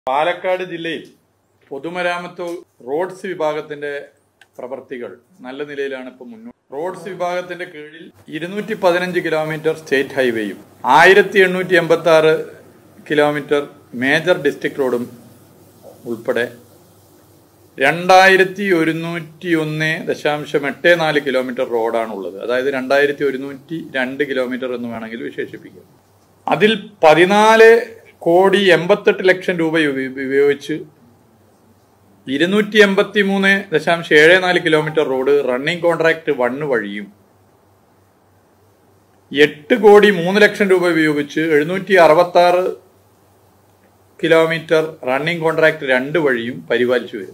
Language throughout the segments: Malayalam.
പാലക്കാട് ജില്ലയിൽ പൊതുമരാമത്ത് റോഡ്സ് വിഭാഗത്തിന്റെ പ്രവർത്തികൾ നല്ല നിലയിലാണ് ഇപ്പോൾ മുന്നോട്ട് റോഡ്സ് വിഭാഗത്തിന്റെ കീഴിൽ ഇരുന്നൂറ്റി പതിനഞ്ച് കിലോമീറ്റർ സ്റ്റേറ്റ് ഹൈവേയും ആയിരത്തി എണ്ണൂറ്റി എൺപത്തി ആറ് കിലോമീറ്റർ മേജർ ഡിസ്ട്രിക്ട് റോഡും ഉൾപ്പെടെ രണ്ടായിരത്തി ഒരുന്നൂറ്റി ഒന്ന് ദശാംശം എട്ട് നാല് കിലോമീറ്റർ റോഡാണുള്ളത് അതായത് രണ്ടായിരത്തി ഒരുന്നൂറ്റി രണ്ട് കിലോമീറ്റർ എന്ന് വേണമെങ്കിൽ വിശേഷിപ്പിക്കാം അതിൽ പതിനാല് കോടി എൺപത്തെട്ട് ലക്ഷം രൂപ ഉപ- ഉപയോഗിച്ച് ഇരുന്നൂറ്റി എൺപത്തി മൂന്ന് ദശാംശം ഏഴ് നാല് കിലോമീറ്റർ റോഡ് റണ്ണിംഗ് കോൺട്രാക്ട് വണ്ണ് വഴിയും എട്ട് കോടി മൂന്ന് ലക്ഷം രൂപ ഉപയോഗിച്ച് എഴുന്നൂറ്റി അറുപത്തി ആറ് കിലോമീറ്റർ റണ്ണിംഗ് കോൺട്രാക്ട് രണ്ട് വഴിയും പരിപാലിച്ചു വരുന്നു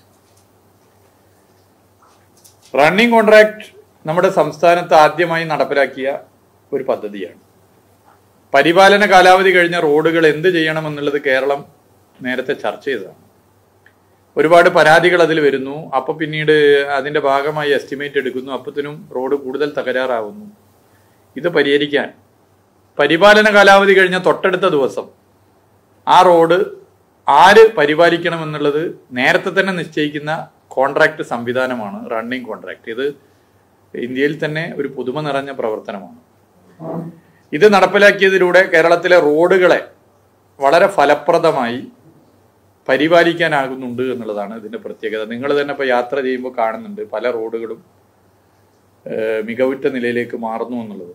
റണ്ണിംഗ് കോൺട്രാക്ട് നമ്മുടെ സംസ്ഥാനത്ത് ആദ്യമായി നടപ്പിലാക്കിയ ഒരു പദ്ധതിയാണ് പരിപാലന കാലാവധി കഴിഞ്ഞ റോഡുകൾ എന്ത് ചെയ്യണമെന്നുള്ളത് കേരളം നേരത്തെ ചർച്ച ചെയ്തതാണ് ഒരുപാട് പരാതികൾ അതിൽ വരുന്നു അപ്പൊ പിന്നീട് അതിന്റെ ഭാഗമായി എസ്റ്റിമേറ്റ് എടുക്കുന്നു അപ്പത്തിനും റോഡ് കൂടുതൽ തകരാറാവുന്നു ഇത് പരിഹരിക്കാൻ പരിപാലന കാലാവധി കഴിഞ്ഞ തൊട്ടടുത്ത ദിവസം ആ റോഡ് ആര് പരിപാലിക്കണം എന്നുള്ളത് നേരത്തെ തന്നെ നിശ്ചയിക്കുന്ന കോൺട്രാക്ട് സംവിധാനമാണ് റണ്ണിംഗ് കോൺട്രാക്ട് ഇത് ഇന്ത്യയിൽ തന്നെ ഒരു പുതുമ നിറഞ്ഞ പ്രവർത്തനമാണ് ഇത് നടപ്പിലാക്കിയതിലൂടെ കേരളത്തിലെ റോഡുകളെ വളരെ ഫലപ്രദമായി പരിപാലിക്കാനാകുന്നുണ്ട് എന്നുള്ളതാണ് ഇതിന്റെ പ്രത്യേകത നിങ്ങൾ തന്നെ ഇപ്പോൾ യാത്ര ചെയ്യുമ്പോൾ കാണുന്നുണ്ട് പല റോഡുകളും ഏഹ്, മികവുറ്റ നിലയിലേക്ക് മാറുന്നു എന്നുള്ളത്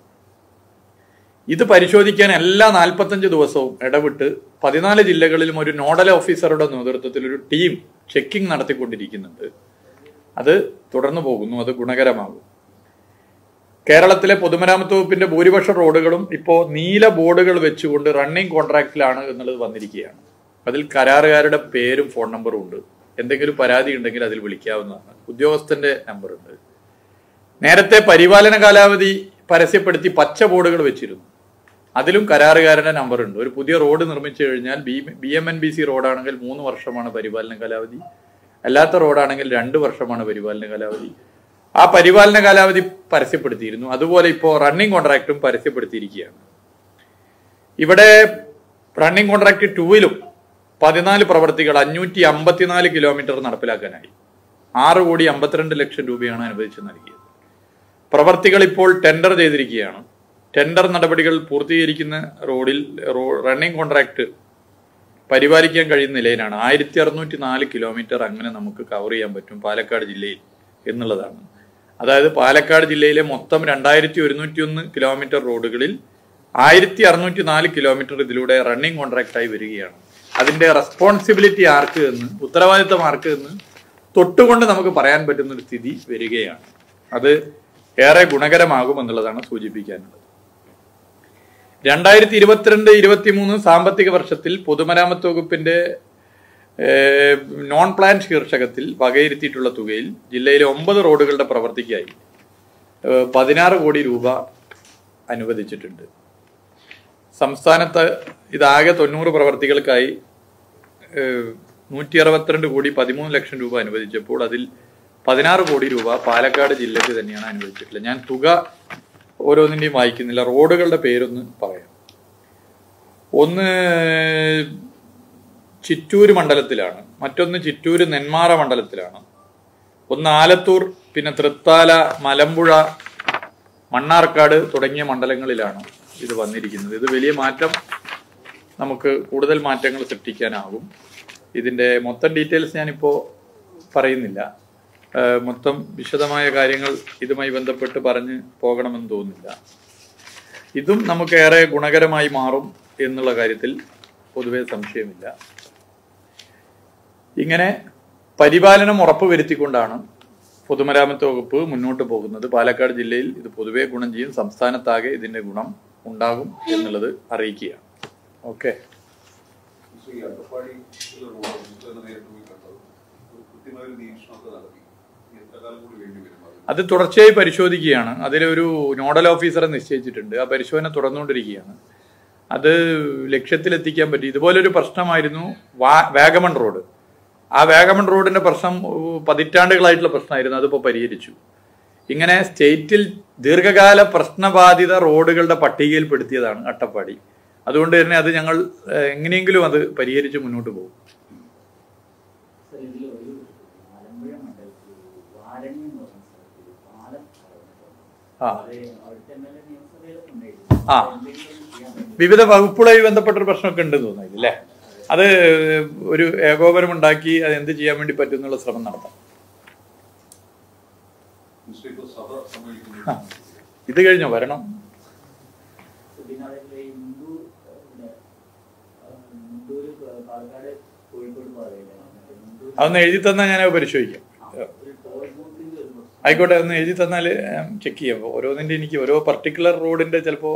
ഇത് പരിശോധിക്കാൻ എല്ലാ നാൽപ്പത്തഞ്ച് ദിവസവും ഇടവിട്ട് പതിനാല് ജില്ലകളിലും ഒരു നോഡൽ ഓഫീസറുടെ നേതൃത്വത്തിൽ ഒരു ടീം ചെക്കിംഗ് നടത്തിക്കൊണ്ടിരിക്കുന്നുണ്ട് അത് തുടർന്നു പോകുന്നു അത് ഗുണകരമാകും കേരളത്തിലെ പൊതുമരാമത്ത് വകുപ്പിന്റെ ഭൂരിപക്ഷ റോഡുകളും ഇപ്പോൾ നീല ബോർഡുകൾ വെച്ചുകൊണ്ട് റണ്ണിംഗ് കോൺട്രാക്റ്റിലാണ് എന്നുള്ളത് വന്നിരിക്കുകയാണ് അതിൽ കരാറുകാരുടെ പേരും ഫോൺ നമ്പറും ഉണ്ട് എന്തെങ്കിലും പരാതി ഉണ്ടെങ്കിൽ അതിൽ വിളിക്കാവുന്നതാണ് ഉദ്യോഗസ്ഥന്റെ നമ്പർ ഉണ്ട് നേരത്തെ പരിപാലന കാലാവധി പരസ്യപ്പെടുത്തി പച്ച ബോർഡുകൾ വെച്ചിരുന്നു അതിലും കരാറുകാരന്റെ നമ്പർ ഉണ്ട് ഒരു പുതിയ റോഡ് നിർമ്മിച്ചു കഴിഞ്ഞാൽ B B M N B C റോഡാണെങ്കിൽ മൂന്ന് വർഷമാണ് പരിപാലന കാലാവധി അല്ലാത്ത റോഡാണെങ്കിൽ രണ്ട് വർഷമാണ് പരിപാലന കാലാവധി ആ പരിപാലന കാലാവധി പരസ്യപ്പെടുത്തിയിരുന്നു അതുപോലെ ഇപ്പോൾ റണ്ണിംഗ് കോൺട്രാക്റ്റും പരസ്യപ്പെടുത്തിയിരിക്കുകയാണ് ഇവിടെ റണ്ണിംഗ് കോൺട്രാക്ട് ടൂവിലും പതിനാല് പ്രവർത്തികൾ അഞ്ഞൂറ്റി അമ്പത്തിനാല് കിലോമീറ്റർ നടപ്പിലാക്കാനായി ആറ് കോടി അമ്പത്തിരണ്ട് ലക്ഷം രൂപയാണ് അനുവദിച്ച് നൽകിയത് പ്രവർത്തികൾ ഇപ്പോൾ ടെൻഡർ ചെയ്തിരിക്കുകയാണ് ടെൻഡർ നടപടികൾ പൂർത്തീകരിക്കുന്ന റോഡിൽ റോ- റണ്ണിംഗ് കോൺട്രാക്ട് പരിപാലിക്കാൻ കഴിയുന്ന നിലയിലാണ് ആയിരത്തി അറുന്നൂറ്റി നാല് കിലോമീറ്റർ അങ്ങനെ നമുക്ക് കവർ ചെയ്യാൻ പറ്റും പാലക്കാട് ജില്ലയിൽ എന്നുള്ളതാണ് അതായത് പാലക്കാട് ജില്ലയിലെ മൊത്തം രണ്ടായിരത്തി ഒരുന്നൂറ്റി ഒന്ന് കിലോമീറ്റർ റോഡുകളിൽ ആയിരത്തി അറുന്നൂറ്റി നാല് കിലോമീറ്റർ ഇതിലൂടെ റണ്ണിംഗ് കോൺട്രാക്റ്റായി വരികയാണ് അതിന്റെ റെസ്പോൺസിബിലിറ്റി ആർക്ക് എന്ന് ഉത്തരവാദിത്തം ആർക്ക് എന്ന് തൊട്ടുകൊണ്ട് നമുക്ക് പറയാൻ പറ്റുന്ന ഒരു സ്ഥിതി വരികയാണ് അത് ഏറെ ഗുണകരമാകും എന്നുള്ളതാണ് സൂചിപ്പിക്കാനുള്ളത് രണ്ടായിരത്തി ഇരുപത്തിരണ്ട് ഇരുപത്തിമൂന്ന് സാമ്പത്തിക വർഷത്തിൽ പൊതുമരാമത്ത് വകുപ്പിന്റെ ഏഹ്, നോൺ പ്ലാൻ ശീർഷകത്തിൽ വകയിരുത്തിയിട്ടുള്ള തുകയിൽ ജില്ലയിലെ ഒമ്പത് റോഡുകളുടെ പ്രവർത്തിക്കായി ഏഹ്, പതിനാറ് കോടി രൂപ അനുവദിച്ചിട്ടുണ്ട് സംസ്ഥാനത്ത് ഇതാകെ തൊണ്ണൂറ് പ്രവർത്തികൾക്കായി നൂറ്റി അറുപത്തിരണ്ട് കോടി പതിമൂന്ന് ലക്ഷം രൂപ അനുവദിച്ചപ്പോൾ അതിൽ പതിനാറ് കോടി രൂപ പാലക്കാട് ജില്ലയ്ക്ക് തന്നെയാണ് അനുവദിച്ചിട്ടുള്ളത് ഞാൻ തുക ഓരോന്നിന്റെയും വായിക്കുന്നില്ല റോഡുകളുടെ പേരൊന്ന് പറയാം ഒന്ന് ചിറ്റൂര് മണ്ഡലത്തിലാണ് മറ്റൊന്ന് ചിറ്റൂര് നെന്മാറ മണ്ഡലത്തിലാണ് ഒന്ന് ആലത്തൂർ പിന്നെ തൃത്താല മലമ്പുഴ മണ്ണാർക്കാട് തുടങ്ങിയ മണ്ഡലങ്ങളിലാണ് ഇത് വന്നിരിക്കുന്നത് ഇത് വലിയ മാറ്റം നമുക്ക് കൂടുതൽ മാറ്റങ്ങൾ സൃഷ്ടിക്കാനാകും ഇതിന്റെ മൊത്തം ഡീറ്റെയിൽസ് ഞാനിപ്പോൾ പറയുന്നില്ല ഏഹ് മൊത്തം വിശദമായ കാര്യങ്ങൾ ഇതുമായി ബന്ധപ്പെട്ട് പറഞ്ഞ് പോകണമെന്ന് തോന്നുന്നില്ല ഇതും നമുക്ക് ഏറെ ഗുണകരമായി മാറും എന്നുള്ള കാര്യത്തിൽ പൊതുവെ സംശയമില്ല ഇങ്ങനെ പരിപാലനം ഉറപ്പുവരുത്തിക്കൊണ്ടാണ് പൊതുമരാമത്ത് വകുപ്പ് മുന്നോട്ട് പോകുന്നത് പാലക്കാട് ജില്ലയിൽ ഇത് പൊതുവെ ഗുണം ചെയ്യും സംസ്ഥാനത്താകെ ഇതിന്റെ ഗുണം ഉണ്ടാകും എന്നുള്ളത് അറിയിക്കുകയാണ് ഓക്കെ ഈ അട്ടപ്പാടി റോഡ് നമുക്ക് തന്നെ നേരിട്ട് പോയി കണ്ടത് ഒരു കൃത്യമായ ഒരു നിരീക്ഷണമൊക്കെ നടത്തി ഇനി എത്ര കാലം കൂടി വേണ്ടി വരും അത് അത് തുടർച്ചയായി പരിശോധിക്കുകയാണ് അതിലൊരു നോഡൽ ഓഫീസറെ നിശ്ചയിച്ചിട്ടുണ്ട് ആ പരിശോധന തുടർന്നുകൊണ്ടിരിക്കുകയാണ് അത് ലക്ഷ്യത്തിലെത്തിക്കാൻ പറ്റി ഇതുപോലൊരു പ്രശ്നമായിരുന്നു വാ- വാഗമൺ റോഡ് ആ വാഗമൺ റോഡിന്റെ പ്രശ്നം ഉം, പതിറ്റാണ്ടുകളായിട്ടുള്ള പ്രശ്നമായിരുന്നു അതിപ്പോൾ പരിഹരിച്ചു ഇങ്ങനെ സ്റ്റേറ്റിൽ ദീർഘകാല പ്രശ്നബാധിത റോഡുകളുടെ പട്ടികയിൽപ്പെടുത്തിയതാണ് അട്ടപ്പാടി അതുകൊണ്ട് തന്നെ അത് ഞങ്ങൾ ഏഹ്, എങ്ങനെയെങ്കിലും അത് പരിഹരിച്ച് മുന്നോട്ട് പോകും സർ, ഇതില് ഒരു ആലമ്പുഴ മണ്ഡലത്തിൽ വാരണി എന്ന് പറഞ്ഞ സ്ഥലത്ത് ഒരു പാലം കടന്നിട്ടുണ്ട്. ആ. അത് അവിടുത്തെ എം എൽ എ നിയമസഭയിലൊക്കെ ഉണ്ടായിരുന്നു. ആ. എന്തെങ്കിലും ഒന്ന് ചെയ്യാൻ പറ്റുമോ? വിവിധ വകുപ്പുകളുമായി ബന്ധപ്പെട്ടൊരു പ്രശ്നമൊക്കെ ഉണ്ടെന്ന് തോന്നുന്നു അല്ലേ അത് ഒരു ഏകോപനം ഉണ്ടാക്കി അത് എന്ത് ചെയ്യാൻ വേണ്ടി പറ്റും എന്നുള്ള ശ്രമം നടത്താം മിസ്റ്റർ ഇപ്പോൾ സഭ സമ്മേളിക്കുന്നത് ആ. ഇത് കഴിഞ്ഞോ വരണം പിന്നെ അതേപോലെ ഈ മുണ്ടൂർ ഏഹ്, പിന്നെ, ഏഹ്, മുണ്ടൂര് പ- പാലക്കാട് കോഴിക്കോട് പറയില്ല മറ്റേ മുണ്ടൂർ അതൊന്ന് എഴുതി തന്നാൽ ഞാൻ അത് പരിശോധിക്കാം ആ, ഒരു ടോൾ ബൂത്തിന്റെ ഒരു പ്രശ്നം. ആയിക്കോട്ടെ ഒന്ന് എഴുതി തന്നാൽ ചെക്ക് ചെയ്യാം ഓരോന്നിന്റെ എനിക്ക് ഓരോ പർട്ടിക്കുലർ റോഡിന്റെ ചിലപ്പോ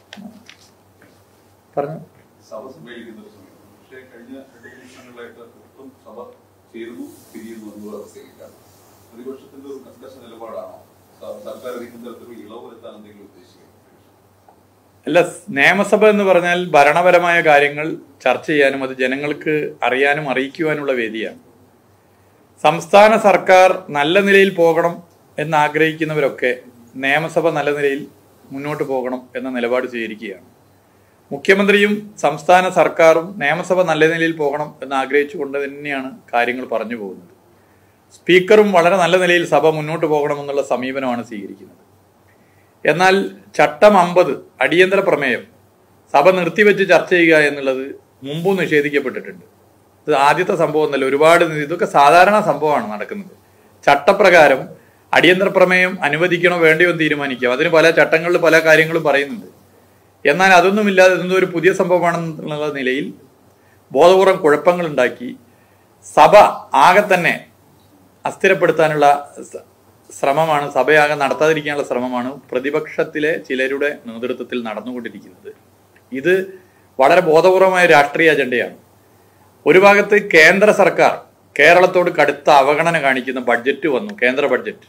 പറഞ്ഞു സഭ സമ്മേളിക്കുന്ന ഒരു സമയം പക്ഷേ കഴിഞ്ഞ രണ്ട് ദിവസങ്ങളിലായിട്ട് ഒട്ടും സഭ ചേരുന്നു പിരിയുന്നു എന്നുള്ള അവസ്ഥയിലേക്കാണ് പ്രതിപക്ഷത്തിന്റെ ഒരു കർക്കശ നിലപാടാണോ സ- സർക്കാർ ഏതെങ്കിലും തരത്തിലുള്ള ഇളവ് വരുത്താൻ എന്തെങ്കിലും ഉദ്ദേശിക്കുന്നത് അല്ല നിയമസഭ എന്ന് പറഞ്ഞാൽ ഭരണപരമായ കാര്യങ്ങൾ ചർച്ച ചെയ്യാനും അത് ജനങ്ങൾക്ക് അറിയാനും അറിയിക്കുവാനുള്ള വേദിയാണ് സംസ്ഥാന സർക്കാർ നല്ല നിലയിൽ പോകണം എന്ന് ആഗ്രഹിക്കുന്നവരൊക്കെ നിയമസഭ നല്ല നിലയിൽ മുന്നോട്ട് പോകണം എന്ന നിലപാട് സ്വീകരിക്കുകയാണ് മുഖ്യമന്ത്രിയും സംസ്ഥാന സർക്കാരും നിയമസഭ നല്ല നിലയിൽ പോകണം എന്ന് ആഗ്രഹിച്ചുകൊണ്ട് തന്നെയാണ് കാര്യങ്ങൾ പറഞ്ഞു പോകുന്നത് സ്പീക്കറും വളരെ നല്ല നിലയിൽ സഭ മുന്നോട്ട് പോകണമെന്നുള്ള സമീപനമാണ് സ്വീകരിക്കുന്നത് എന്നാൽ ചട്ടം അമ്പത് അടിയന്തര പ്രമേയം സഭ നിർത്തിവെച്ച് ചർച്ച ചെയ്യുക എന്നുള്ളത് മുമ്പും നിഷേധിക്കപ്പെട്ടിട്ടുണ്ട് ഇത് ആദ്യത്തെ സംഭവം എന്നല്ല ഒരുപാട് നി- ഇതൊക്കെ സാധാരണ സംഭവമാണ് നടക്കുന്നത് ചട്ടപ്രകാരം അടിയന്തര പ്രമേയം അനുവദിക്കണോ വേണ്ടയോ എന്ന് തീരുമാനിക്കാം അതിന് പല ചട്ടങ്ങളിൽ പല കാര്യങ്ങളും പറയുന്നുണ്ട് എന്നാൽ അതൊന്നുമില്ലാതെ ഇതൊന്നും ഒരു പുതിയ സംഭവമാണെന്നുള്ള നിലയിൽ ബോധപൂർവം കുഴപ്പങ്ങൾ ഉണ്ടാക്കി സഭ ആകെ തന്നെ അസ്ഥിരപ്പെടുത്താനുള്ള സ- ശ്രമമാണ് സഭയാകെ നടത്താതിരിക്കാനുള്ള ശ്രമമാണ് പ്രതിപക്ഷത്തിലെ ചിലരുടെ നേതൃത്വത്തിൽ നടന്നുകൊണ്ടിരിക്കുന്നത് ഇത് വളരെ ബോധപൂർവമായ രാഷ്ട്രീയ അജണ്ടയാണ് ഒരു ഭാഗത്ത് കേന്ദ്ര സർക്കാർ കേരളത്തോട് കടുത്ത അവഗണന കാണിക്കുന്ന ബഡ്ജറ്റ് വന്നു കേന്ദ്ര ബഡ്ജറ്റ്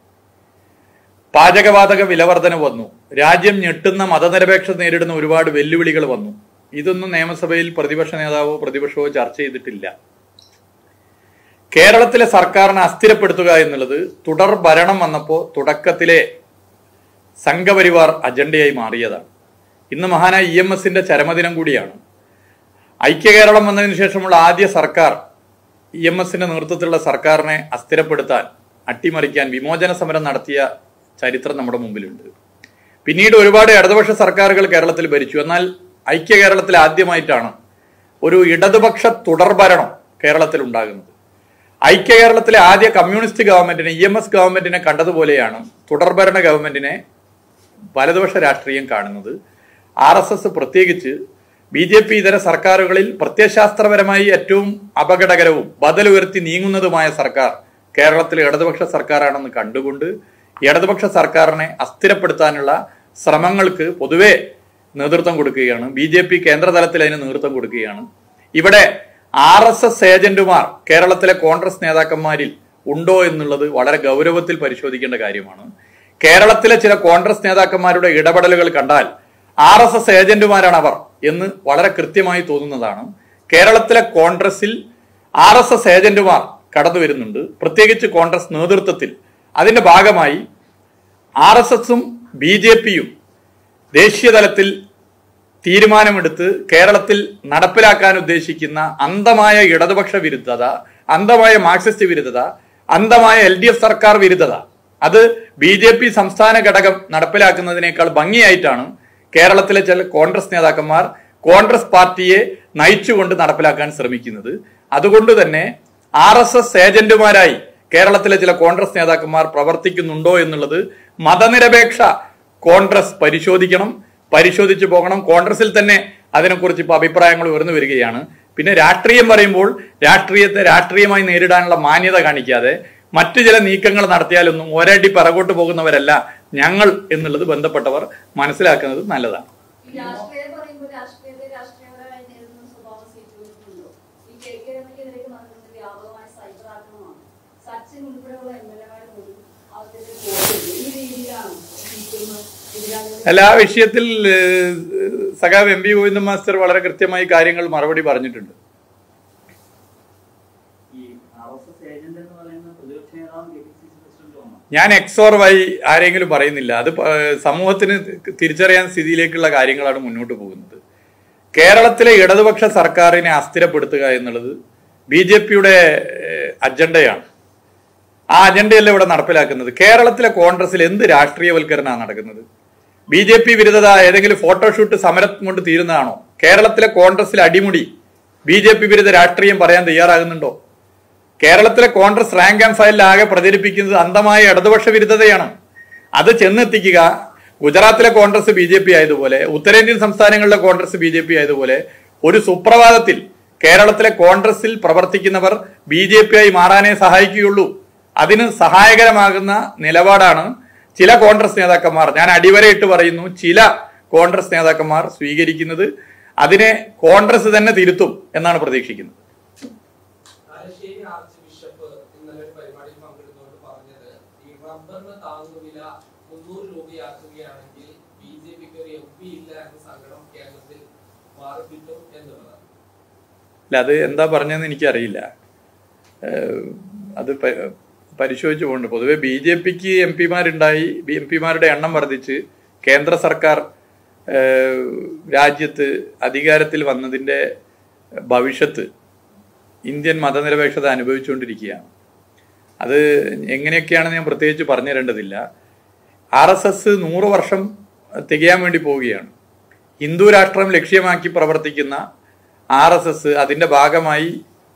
പാചകവാതക വിലവർധന വന്നു രാജ്യം ഞെട്ടുന്ന മതനിരപേക്ഷത നേരിടുന്ന ഒരുപാട് വെല്ലുവിളികൾ വന്നു ഇതൊന്നും നിയമസഭയിൽ പ്രതിപക്ഷ നേതാവോ പ്രതിപക്ഷമോ ചർച്ച ചെയ്തിട്ടില്ല കേരളത്തിലെ സർക്കാരിനെ അസ്ഥിരപ്പെടുത്തുക എന്നുള്ളത് തുടർ ഭരണം വന്നപ്പോൾ തുടക്കത്തിലെ സംഘപരിവാർ അജണ്ടയായി മാറിയതാണ് ഇന്ന് മഹാനായ ഇ എം എസിന്റെ ചരമദിനം കൂടിയാണ് ഐക്യ കേരളം വന്നതിന് ശേഷമുള്ള ആദ്യ സർക്കാർ ഇ എം എസിന്റെ നേതൃത്വത്തിലുള്ള സർക്കാരിനെ അസ്ഥിരപ്പെടുത്താൻ അട്ടിമറിക്കാൻ വിമോചന സമരം നടത്തിയ ചരിത്രം നമ്മുടെ മുമ്പിലുണ്ട് പിന്നീട് ഒരുപാട് ഇടതുപക്ഷ സർക്കാരുകൾ കേരളത്തിൽ ഭരിച്ചു എന്നാൽ ഐക്യ കേരളത്തിൽ ആദ്യമായിട്ടാണ് ഒരു ഇടതുപക്ഷ തുടർഭരണം കേരളത്തിൽ ഉണ്ടാകുന്നത് ഐക്യ കേരളത്തിലെ ആദ്യ കമ്മ്യൂണിസ്റ്റ് ഗവൺമെന്റിനെ ഇ എം എസ് ഗവൺമെന്റിനെ കണ്ടതുപോലെയാണ് തുടർഭരണ ഗവൺമെന്റിനെ വലതുപക്ഷ രാഷ്ട്രീയം കാണുന്നത് ആർ എസ് എസ് പ്രത്യേകിച്ച് ബി ജെ പി ഇതര സർക്കാരുകളിൽ പ്രത്യയശാസ്ത്രപരമായി ഏറ്റവും അപകടകരവും ബദലുയർത്തി നീങ്ങുന്നതുമായ സർക്കാർ കേരളത്തിലെ ഇടതുപക്ഷ സർക്കാരാണെന്ന് കണ്ടുകൊണ്ട് ഇടതുപക്ഷ സർക്കാരിനെ അസ്ഥിരപ്പെടുത്താനുള്ള ശ്രമങ്ങൾക്ക് പൊതുവെ നേതൃത്വം കൊടുക്കുകയാണ് ബി ജെ പി കേന്ദ്രതലത്തിൽ അതിന് നേതൃത്വം കൊടുക്കുകയാണ് ഇവിടെ ആർ എസ് എസ് ഏജന്റുമാർ കേരളത്തിലെ കോൺഗ്രസ് നേതാക്കന്മാരിൽ ഉണ്ടോ എന്നുള്ളത് വളരെ ഗൗരവത്തിൽ പരിശോധിക്കേണ്ട കാര്യമാണ് കേരളത്തിലെ ചില കോൺഗ്രസ് നേതാക്കന്മാരുടെ ഇടപെടലുകൾ കണ്ടാൽ ആർ എസ് എസ് ഏജന്റുമാരാണ് അവർ എന്ന് വളരെ കൃത്യമായി തോന്നുന്നതാണ് കേരളത്തിലെ കോൺഗ്രസിൽ ആർ എസ് എസ് ഏജന്റുമാർ കടന്നു വരുന്നുണ്ട് പ്രത്യേകിച്ച് കോൺഗ്രസ് നേതൃത്വത്തിൽ അതിന്റെ ഭാഗമായി ആർ എസ് എസും ബി ജെ പിയും ദേശീയ തലത്തിൽ തീരുമാനമെടുത്ത് കേരളത്തിൽ നടപ്പിലാക്കാൻ ഉദ്ദേശിക്കുന്ന അന്ധമായ ഇടതുപക്ഷ വിരുദ്ധത അന്ധമായ മാർക്സിസ്റ്റ് വിരുദ്ധത അന്ധമായ എൽ ഡി എഫ് സർക്കാർ വിരുദ്ധത അത് ബി ജെ പി സംസ്ഥാന ഘടകം നടപ്പിലാക്കുന്നതിനേക്കാൾ ഭംഗിയായിട്ടാണ് കേരളത്തിലെ ചില കോൺഗ്രസ് നേതാക്കന്മാർ കോൺഗ്രസ് പാർട്ടിയെ നയിച്ചുകൊണ്ട് നടപ്പിലാക്കാൻ ശ്രമിക്കുന്നത് അതുകൊണ്ട് തന്നെ ആർ എസ് എസ് ഏജന്റുമാരായി കേരളത്തിലെ ചില കോൺഗ്രസ് നേതാക്കന്മാർ പ്രവർത്തിക്കുന്നുണ്ടോ എന്നുള്ളത് മതനിരപേക്ഷ കോൺഗ്രസ് പരിശോധിക്കണം പരിശോധിച്ചു പോകണം കോൺഗ്രസിൽ തന്നെ അതിനെക്കുറിച്ച് ഇപ്പോൾ അഭിപ്രായങ്ങൾ ഉയർന്നു വരികയാണ് പിന്നെ രാഷ്ട്രീയം പറയുമ്പോൾ രാഷ്ട്രീയത്തെ രാഷ്ട്രീയമായി നേരിടാനുള്ള മാന്യത കാണിക്കാതെ മറ്റു ചില നീക്കങ്ങൾ നടത്തിയാലൊന്നും ഒരടി പിറകോട്ട് പോകുന്നവരല്ല ഞങ്ങൾ എന്നുള്ളത് ബന്ധപ്പെട്ടവർ മനസ്സിലാക്കുന്നത് നല്ലതാണ് ഈ രാഷ്ട്രീയം പറയുമ്പോൾ രാഷ്ട്രീയത്തെ രാഷ്ട്രീയപരമായി നേരിടുന്ന സ്വഭാവം സ്വീകരിക്കുന്നുണ്ടോ ഈ കെ കെ രമയ്ക്കെതിരേക്ക് നടക്കുന്നത് വ്യാപകമായ സൈബർ ആക്രമണമാണ് സച്ചിൻ ഉൾപ്പെടെയുള്ള എം എൽ എമാർ പോലും അവർക്കെതിരെ പോകരുത് ഈ രീതിയിലാണ് സിപിഎം എതിരാളികൾ അല്ല ആ വിഷയത്തിൽ ഏഹ്, സഖാവ് എം പി ഗോവിന്ദൻ മാസ്റ്റർ വളരെ കൃത്യമായി കാര്യങ്ങൾ മറുപടി പറഞ്ഞിട്ടുണ്ട് ഈ ആർ എസ് എസ് ഏജന്റ് എന്ന് പറയുന്ന പ്രതിപക്ഷ നേതാവും കെ പി സി സി പ്രസിഡന്റുമാണ് ഞാൻ എക്സ് ഓർ വൈ ആരെങ്കിലും പറയുന്നില്ല അത് പ- സമൂഹത്തിന് തിരിച്ചറിയാൻ സ്ഥിതിയിലേക്കുള്ള കാര്യങ്ങളാണ് മുന്നോട്ട് പോകുന്നത് കേരളത്തിലെ ഇടതുപക്ഷ സർക്കാരിനെ അസ്ഥിരപ്പെടുത്തുക എന്നുള്ളത് ബി ജെ പിയുടെ അജണ്ടയാണ് ആ അജണ്ടയല്ല ഇവിടെ നടപ്പിലാക്കുന്നത് കേരളത്തിലെ കോൺഗ്രസിൽ എന്ത് രാഷ്ട്രീയവൽക്കരണമാണ് നടക്കുന്നത് ബി ജെ പി വിരുദ്ധത ഏതെങ്കിലും ഫോട്ടോഷൂട്ട് സമരം കൊണ്ട് തീരുന്നതാണോ കേരളത്തിലെ കോൺഗ്രസിൽ അടിമുടി ബി ജെ പി വിരുദ്ധ രാഷ്ട്രീയം പറയാൻ തയ്യാറാകുന്നുണ്ടോ കേരളത്തിലെ കോൺഗ്രസ് റാങ്ക് ആൻഡ് ഫയലിൽ ആകെ പ്രചരിപ്പിക്കുന്നത് അന്ധമായ ഇടതുപക്ഷ വിരുദ്ധതയാണ് അത് ചെന്നെത്തിക്കുക ഗുജറാത്തിലെ കോൺഗ്രസ് ബി ജെ പി ആയതുപോലെ ഉത്തരേന്ത്യൻ സംസ്ഥാനങ്ങളിലെ കോൺഗ്രസ് ബി ജെ പി ആയതുപോലെ ഒരു സുപ്രഭാതത്തിൽ കേരളത്തിലെ കോൺഗ്രസിൽ പ്രവർത്തിക്കുന്നവർ ബി ജെ പി ആയി മാറാനേ സഹായിക്കുകയുള്ളൂ അതിന് സഹായകരമാകുന്ന നിലപാടാണ് ചില കോൺഗ്രസ് നേതാക്കന്മാർ ഞാൻ അടിവരയിട്ട് പറയുന്നു ചില കോൺഗ്രസ് നേതാക്കന്മാർ സ്വീകരിക്കുന്നത് അതിനെ കോൺഗ്രസ് തന്നെ തിരുത്തും എന്നാണ് പ്രതീക്ഷിക്കുന്നത് തലശ്ശേരി ആർച്ച് ബിഷപ്പ് ഇന്നലെ ഒരു പരിപാടിയിൽ പങ്കെടുത്തുകൊണ്ട് പറഞ്ഞത് ഈ റബ്ബറിന് താങ്ങുവില മുന്നൂറ് രൂപയാക്കുകയാണെങ്കിൽ ബി ജെ പിക്ക് ഒരു എം പി ഇല്ല എന്ന സങ്കടം കേരളത്തിൽ മാറിക്കിട്ടും എന്നുള്ളതാണ് അല്ല അത് എന്താ പറഞ്ഞതെന്ന് എനിക്കറിയില്ല ഏഹ് അത് പ- പരിശോധിച്ചു പോകുന്നുണ്ട് പൊതുവെ ബി ജെ പിക്ക് എം പിമാരുണ്ടായി എം പിമാരുടെ എണ്ണം വർദ്ധിച്ച് കേന്ദ്ര സർക്കാർ ഏഹ് രാജ്യത്ത് അധികാരത്തിൽ വന്നതിൻ്റെ ഭവിഷ്യത്ത് ഇന്ത്യൻ മതനിരപേക്ഷത അനുഭവിച്ചുകൊണ്ടിരിക്കുകയാണ് അത് എങ്ങനെയൊക്കെയാണെന്ന് ഞാൻ പ്രത്യേകിച്ച് പറഞ്ഞു തരേണ്ടതില്ല ആർ എസ് എസ് നൂറ് വർഷം തികയാൻ വേണ്ടി പോവുകയാണ് ഹിന്ദു രാഷ്ട്രം ലക്ഷ്യമാക്കി പ്രവർത്തിക്കുന്ന ആർ എസ് എസ് അതിൻ്റെ ഭാഗമായി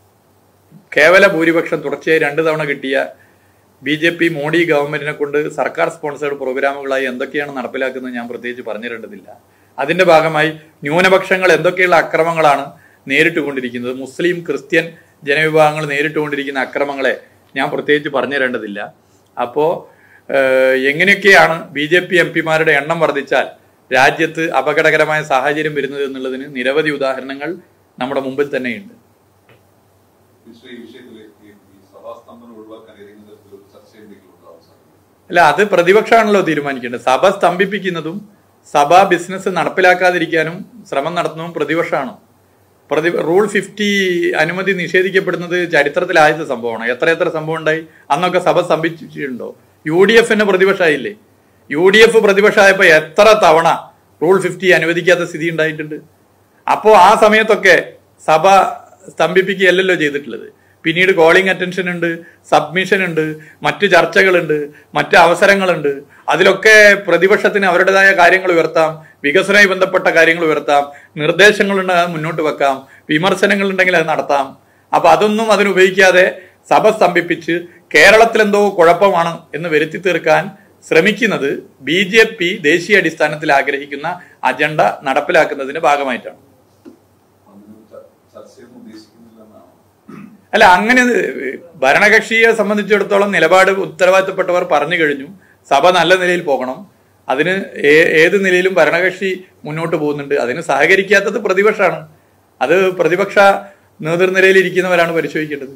കേവല ഭൂരിപക്ഷം തുടർച്ചയായി രണ്ട് തവണ കിട്ടിയ ബി ജെ പി മോഡി ഗവൺമെന്റിനെ കൊണ്ട് സർക്കാർ സ്പോൺസേഡ് പ്രോഗ്രാമുകളായി എന്തൊക്കെയാണ് നടപ്പിലാക്കുന്നത് ഞാൻ പ്രത്യേകിച്ച് പറഞ്ഞു തരേണ്ടതില്ല അതിന്റെ ഭാഗമായി ന്യൂനപക്ഷങ്ങൾ എന്തൊക്കെയുള്ള അക്രമങ്ങളാണ് നേരിട്ടുകൊണ്ടിരിക്കുന്നത് മുസ്ലിം ക്രിസ്ത്യൻ ജനവിഭാഗങ്ങൾ നേരിട്ടുകൊണ്ടിരിക്കുന്ന അക്രമങ്ങളെ ഞാൻ പ്രത്യേകിച്ച് പറഞ്ഞു തരേണ്ടതില്ല അപ്പോൾ എങ്ങനെയൊക്കെയാണ് ബി ജെ പി എം പിമാരുടെ എണ്ണം വർദ്ധിച്ചാൽ രാജ്യത്ത് അപകടകരമായ സാഹചര്യം വരുന്നത് എന്നുള്ളതിന് നിരവധി ഉദാഹരണങ്ങൾ നമ്മുടെ മുമ്പിൽ തന്നെയുണ്ട് മിസ്റ്റർ ഈ വിഷയത്തിൽ ഈ ഈ സഭാസ്തംഭനം ഒഴിവാക്കാൻ ഏതെങ്കിലും തരത്തിലൊരു ചർച്ച എന്തെങ്കിലും ഉണ്ടാവാൻ സാധ്യത അല്ല അത് പ്രതിപക്ഷമാണല്ലോ തീരുമാനിക്കേണ്ടത് സഭ സ്തംഭിപ്പിക്കുന്നതും സഭ ബിസിനസ് നടപ്പിലാക്കാതിരിക്കാനും ശ്രമം നടത്തുന്നതും പ്രതിപക്ഷമാണ് പ്രതി റൂൾ ഫിഫ്റ്റി അനുമതി നിഷേധിക്കപ്പെടുന്നത് ചരിത്രത്തിൽ ആദ്യത്തെ സംഭവമാണ് എത്ര എത്ര സംഭവം ഉണ്ടായി അന്നൊക്കെ സഭ സ്തംഭിച്ചിട്ടുണ്ടോ യു ഡി എഫിന് പ്രതിപക്ഷമായില്ലേ യു ഡി എഫ് പ്രതിപക്ഷമായപ്പോൾ എത്ര തവണ റൂൾ ഫിഫ്റ്റി അനുവദിക്കാത്ത സ്ഥിതി ഉണ്ടായിട്ടുണ്ട് അപ്പോൾ ആ സമയത്തൊക്കെ സഭ സ്തംഭിപ്പിക്കുകയല്ലല്ലോ ചെയ്തിട്ടുള്ളത് പിന്നീട് കോളിംഗ് അറ്റൻഷൻ ഉണ്ട് സബ്മിഷൻ ഉണ്ട് മറ്റു ചർച്ചകളുണ്ട് മറ്റ് അവസരങ്ങളുണ്ട് അതിലൊക്കെ പ്രതിപക്ഷത്തിന് അവരുടേതായ കാര്യങ്ങൾ ഉയർത്താം വികസനവുമായി ബന്ധപ്പെട്ട കാര്യങ്ങൾ ഉയർത്താം നിർദ്ദേശങ്ങളുണ്ട് അത് മുന്നോട്ട് വെക്കാം വിമർശനങ്ങൾ ഉണ്ടെങ്കിൽ അത് നടത്താം അപ്പൊ അതൊന്നും അതിന് ഉപയോഗിക്കാതെ സഭ സ്തംഭിപ്പിച്ച് കേരളത്തിലെന്തോ കുഴപ്പമാണ് എന്ന് വരുത്തി തീർക്കാൻ ശ്രമിക്കുന്നത് ബി ജെ പി ദേശീയ അടിസ്ഥാനത്തിൽ ആഗ്രഹിക്കുന്ന അജണ്ട നടപ്പിലാക്കുന്നതിന്റെ ഭാഗമായിട്ടാണ് അങ്ങനെ ച- ചർച്ചയൊന്നും ഉദ്ദേശിക്കുന്നില്ലെന്നാണ് അല്ല അങ്ങനെ ഭരണകക്ഷിയെ സംബന്ധിച്ചിടത്തോളം നിലപാട് ഉത്തരവാദിത്തപ്പെട്ടവർ പറഞ്ഞു കഴിഞ്ഞു സഭ നല്ല നിലയിൽ പോകണം അതിന് ഏ- ഏത് നിലയിലും ഭരണകക്ഷി മുന്നോട്ട് പോകുന്നുണ്ട് അതിന് സഹകരിക്കാത്തത് പ്രതിപക്ഷമാണ് അത് പ്രതിപക്ഷ നേതൃനിരയിൽ ഇരിക്കുന്നവരാണ് പരിശോധിക്കേണ്ടത്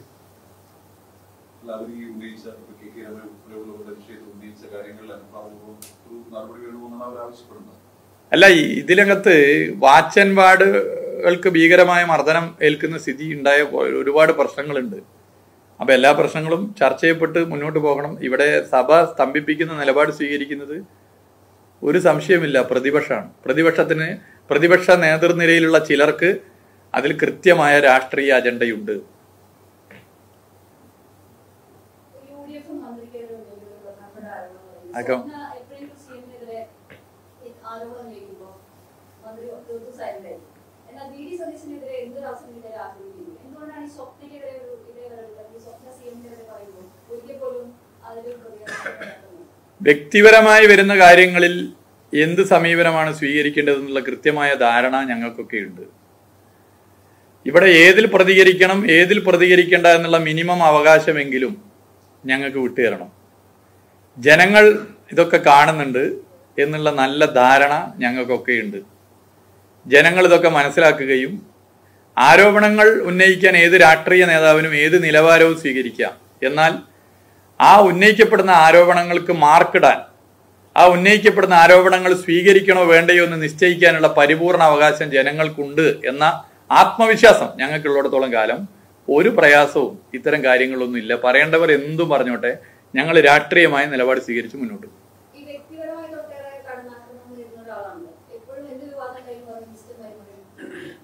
അല്ല അവർ ഈ ഉന്നയിച്ച ഇപ്പൊ കെ കെ രമ ഉൾപ്പെടെയുള്ളവരുടെ വിഷയത്തിൽ ഉന്നയിച്ച കാര്യങ്ങളിൽ അനുഭാവപൂർവ്വം ഒരു നടപടി വേണമെന്നാണ് അവർ ആവശ്യപ്പെടുന്നത് അല്ല ഈ ഇതിനകത്ത് വാച്ച് ആൻഡ് വാർഡുകൾക്ക് ഭീകരമായ മർദ്ദനം ഏൽക്കുന്ന സ്ഥിതി ഉണ്ടായ പോ- ഒരുപാട് പ്രശ്നങ്ങളുണ്ട് അപ്പൊ എല്ലാ പ്രശ്നങ്ങളും ചർച്ച ചെയ്യപ്പെട്ട് മുന്നോട്ട് പോകണം ഇവിടെ സഭ സ്തംഭിപ്പിക്കുന്ന നിലപാട് സ്വീകരിക്കുന്നത് ഒരു സംശയമില്ല പ്രതിപക്ഷമാണ് പ്രതിപക്ഷത്തിന് പ്രതിപക്ഷ നേതൃനിരയിലുള്ള ചിലർക്ക് അതിൽ കൃത്യമായ രാഷ്ട്രീയ അജണ്ടയുണ്ട് യു ഡി എഫ് മന്ത്രിക്കെതിരെ ഉന്നയിക്കുന്ന ഒരു പ്രധാനപ്പെട്ട ആരോപണം എന്ന് പറയുന്നത് അകം. സ്വപ്ന എപ്പോഴെങ്കിലും സിഎമ്മിനെതിരെ ആരോപണം ഉന്നയിക്കുമ്പോൾ മന്ത്രി തീർത്തും സൈലന്റ് ആയി എന്നാൽ വി ഡി സതീശനെതിരെ എന്തൊരു അവസരം കിട്ടിയാലും ആക്രമിക്കുന്നു എന്തുകൊണ്ടാണ് ഈ സ്വപ്നയ്ക്കെതിരെ ഒരു ഇതേ അല്ലെങ്കിൽ സ്വപ്ന സിഎമ്മിനെതിരെ പറയുമ്പോൾ ഒരിക്കൽ പോലും അതിലൊരു പ്രതികരണം നടത്തുന്നു വ്യക്തിപരമായി വരുന്ന കാര്യങ്ങളിൽ എന്ത് സമീപനമാണ് സ്വീകരിക്കേണ്ടതെന്നുള്ള കൃത്യമായ ധാരണ ഞങ്ങൾക്കൊക്കെ ഉണ്ട് ഇവിടെ ഏതിൽ പ്രതികരിക്കണം ഏതിൽ പ്രതികരിക്കേണ്ട എന്നുള്ള മിനിമം അവകാശമെങ്കിലും ഞങ്ങൾക്ക് വിട്ടുതരണം ജനങ്ങൾ ഇതൊക്കെ കാണുന്നുണ്ട് എന്നുള്ള നല്ല ധാരണ ഞങ്ങൾക്കൊക്കെ ഉണ്ട് ജനങ്ങൾ ഇതൊക്കെ മനസ്സിലാക്കുകയും ആരോപണങ്ങൾ ഉന്നയിക്കാൻ ഏത് രാഷ്ട്രീയ നേതാവിനും ഏത് നിലവാരവും സ്വീകരിക്കാം എന്നാൽ ആ ഉന്നയിക്കപ്പെടുന്ന ആരോപണങ്ങൾക്ക് മാർക്കിടാൻ ആ ഉന്നയിക്കപ്പെടുന്ന ആരോപണങ്ങൾ സ്വീകരിക്കണോ വേണ്ടയോ എന്ന് നിശ്ചയിക്കാനുള്ള പരിപൂർണ അവകാശം ജനങ്ങൾക്കുണ്ട് എന്ന ആത്മവിശ്വാസം ഞങ്ങൾക്കുള്ളിടത്തോളം കാലം ഒരു പ്രയാസവും ഇത്തരം കാര്യങ്ങളൊന്നും ഇല്ല പറയേണ്ടവർ എന്തും പറഞ്ഞോട്ടെ ഞങ്ങൾ രാഷ്ട്രീയമായ നിലപാട് സ്വീകരിച്ച് മുന്നോട്ട് പോകും. ഈ വ്യക്തിപരമായിട്ട് ഒട്ടേറെ കടന്നാക്രമണം നേരിടുന്ന ഒരാളാണ് എപ്പോഴും എന്ത് വിവാദം കഴിയും പറഞ്ഞ് മിസ്റ്റർ മരുമകൻ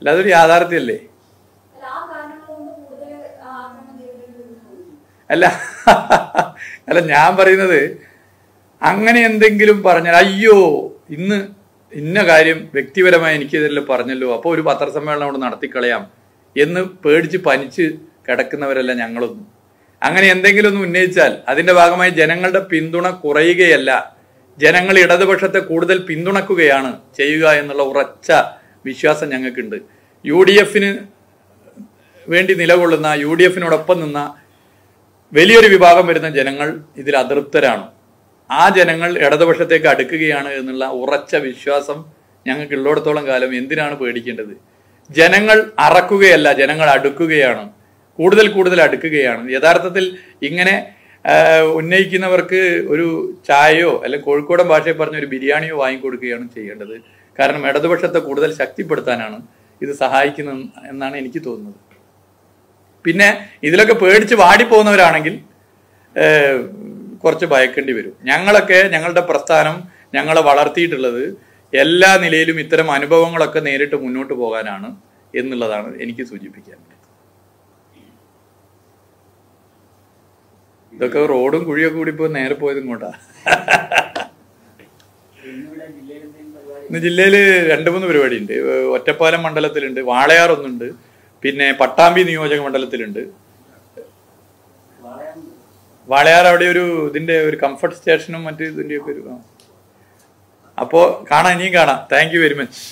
അല്ല അതൊരു യാഥാർത്ഥ്യമല്ലേ അല്ല ആ കാരണങ്ങൾ കൊണ്ട് കൂടുതൽ ആക്രമണം നേരിടേണ്ടി വരുന്നു അല്ല അല്ല ഞാൻ പറയുന്നത് അങ്ങനെ എന്തെങ്കിലും പറഞ്ഞാൽ അയ്യോ ഇന്ന് ഇന്ന കാര്യം വ്യക്തിപരമായി എനിക്കെതിരെ പറഞ്ഞല്ലോ അപ്പോൾ ഒരു പത്രസമ്മേളനം അവിടെ നടത്തിക്കളയാം എന്ന് പേടിച്ച് പനിച്ച് കിടക്കുന്നവരല്ല ഞങ്ങളൊന്നും അങ്ങനെ എന്തെങ്കിലും ഒന്ന് ഉന്നയിച്ചാൽ അതിന്റെ ഭാഗമായി ജനങ്ങളുടെ പിന്തുണ കുറയുകയല്ല ജനങ്ങൾ ഇടതുപക്ഷത്തെ കൂടുതൽ പിന്തുണക്കുകയാണ് ചെയ്യുക എന്നുള്ള ഉറച്ച വിശ്വാസം ഞങ്ങൾക്കുണ്ട് യു ഡി എഫിന് വേണ്ടി നിലകൊള്ളുന്ന യു ഡി എഫിനോടൊപ്പം നിന്ന വലിയൊരു വിഭാഗം വരുന്ന ജനങ്ങൾ ഇതിൽ അതൃപ്തരാണ് ആ ജനങ്ങൾ ഇടതുപക്ഷത്തേക്ക് അടുക്കുകയാണ് എന്നുള്ള ഉറച്ച വിശ്വാസം ഞങ്ങൾക്ക് ഉള്ളിടത്തോളം കാലം എന്തിനാണ് പേടിക്കേണ്ടത് ജനങ്ങൾ അറക്കുകയല്ല ജനങ്ങൾ അടുക്കുകയാണ് കൂടുതൽ കൂടുതൽ അടുക്കുകയാണ് യഥാർത്ഥത്തിൽ ഇങ്ങനെ ആ, ഉന്നയിക്കുന്നവർക്ക് ഒരു ചായയോ അല്ലെങ്കിൽ കോഴിക്കോടൻ ഭാഷയിൽ പറഞ്ഞ ഒരു ബിരിയാണിയോ വാങ്ങിക്കൊടുക്കുകയാണ് ചെയ്യേണ്ടത് കാരണം ഇടതുപക്ഷത്തെ കൂടുതൽ ശക്തിപ്പെടുത്താനാണ് ഇത് സഹായിക്കുന്നത് എന്നാണ് എനിക്ക് തോന്നുന്നത് പിന്നെ ഇതിലൊക്കെ പേടിച്ച് വാടിപ്പോകുന്നവരാണെങ്കിൽ ഏഹ്, കുറച്ച് ഭയക്കേണ്ടി വരും ഞങ്ങളൊക്കെ ഞങ്ങളുടെ പ്രസ്ഥാനം ഞങ്ങളെ വളർത്തിയിട്ടുള്ളത് എല്ലാ നിലയിലും ഇത്തരം അനുഭവങ്ങളൊക്കെ നേരിട്ട് മുന്നോട്ട് പോകാനാണ് എന്നുള്ളതാണ് എനിക്ക് സൂചിപ്പിക്കാൻ ഇതൊക്കെ റോഡും കുഴിയൊക്കെ കൂടി ഇപ്പോൾ നേരെ പോയത് ഇങ്ങോട്ടാ ഇന്നിവിടെ ജില്ലയിൽ എന്തെങ്കിലും പരിപാടി ഇന്ന് ജില്ലയിൽ രണ്ട് മൂന്ന് പരിപാടി ഉണ്ട് ഒറ്റപ്പാലം മണ്ഡലത്തിലുണ്ട് വാളയാർ ഒന്നുണ്ട് പിന്നെ പട്ടാമ്പി നിയോജക മണ്ഡലത്തിലുണ്ട് വളയാൻ വാളയാർ അവിടെ ഒരു ഇതിന്റെ ഒരു കംഫർട്ട് സ്റ്റേഷനും മറ്റു ഇതിന്റെ ഒക്കെ ഒരു ആ. അപ്പോ കാണാം ഇനിയും കാണാം താങ്ക് യു വെരി മച്ച്